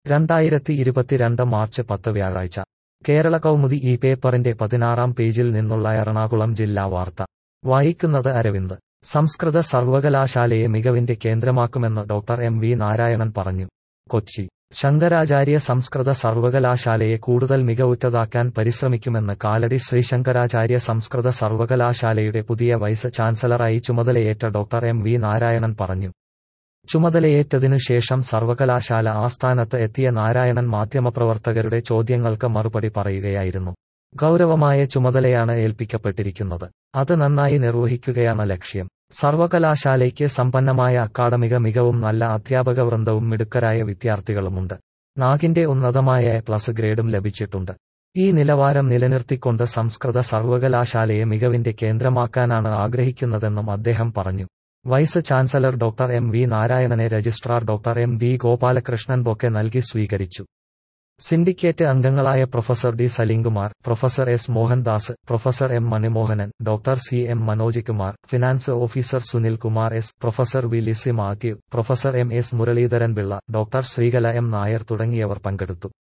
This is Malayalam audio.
രണ്ടായിരത്തി ഇരുപത്തിരണ്ട് മാർച്ച് പത്ത് വ്യാഴാഴ്ച കേരള കൗമുദി ഈ പേപ്പറിന്റെ പതിനാറാം പേജിൽ നിന്നുള്ള എറണാകുളം ജില്ലാ വാർത്ത വായിക്കുന്നത് അരവിന്ദ് സംസ്കൃത സർവകലാശാലയെ മികവിന്റെ കേന്ദ്രമാക്കുമെന്ന് ഡോക്ടർ എം വി നാരായണൻ പറഞ്ഞു കൊച്ചി ശങ്കരാചാര്യ സംസ്കൃത സർവകലാശാലയെ കൂടുതൽ മികവുറ്റതാക്കാൻ പരിശ്രമിക്കുമെന്ന് കാലടി ശ്രീ ശങ്കരാചാര്യ സംസ്കൃത സർവകലാശാലയുടെ പുതിയ വൈസ് ചാൻസലറായി ചുമതലയേറ്റ ഡോക്ടർ എം വി നാരായണൻ പറഞ്ഞു ചുമതലയേറ്റതിനു ശേഷം സർവകലാശാല ആസ്ഥാനത്ത് എത്തിയ നാരായണൻ മാധ്യമപ്രവർത്തകരുടെ ചോദ്യങ്ങൾക്ക് മറുപടി പറയുകയായിരുന്നു ഗൗരവമായ ചുമതലയാണ് ഏൽപ്പിക്കപ്പെട്ടിരിക്കുന്നത് അത് നന്നായി നിർവഹിക്കുകയാണ് ലക്ഷ്യം സർവകലാശാലയ്ക്ക് സമ്പന്നമായ അക്കാഡമിക മികവും നല്ല അധ്യാപക വൃന്ദവും മിടുക്കരായ വിദ്യാർത്ഥികളുമുണ്ട് നാഗിന്റെ ഉന്നതമായ എ പ്ലസ് ഗ്രേഡും ലഭിച്ചിട്ടുണ്ട് ഈ നിലവാരം നിലനിർത്തിക്കൊണ്ട് സംസ്കൃത സർവകലാശാലയെ മികവിന്റെ കേന്ദ്രമാക്കാനാണ് ആഗ്രഹിക്കുന്നതെന്നും അദ്ദേഹം പറഞ്ഞു vice chancellor doctor M V നാരായണനെ registrar doctor M B Gopalakrishnan bouquet നൽകി സ്വീകരിച്ചു സിൻഡിക്കേറ്റ് അംഗങ്ങളായ professor D Saleemkumar professor S Mohandas professor M Manimohanan doctor C M Manoj Kumar finance officer Sunil Kumar S professor V Lizzy Mathew professor M S Muraleedharan Pillai doctor Sreekala M Nair തുടങ്ങിയവർ പങ്കെടുത്തു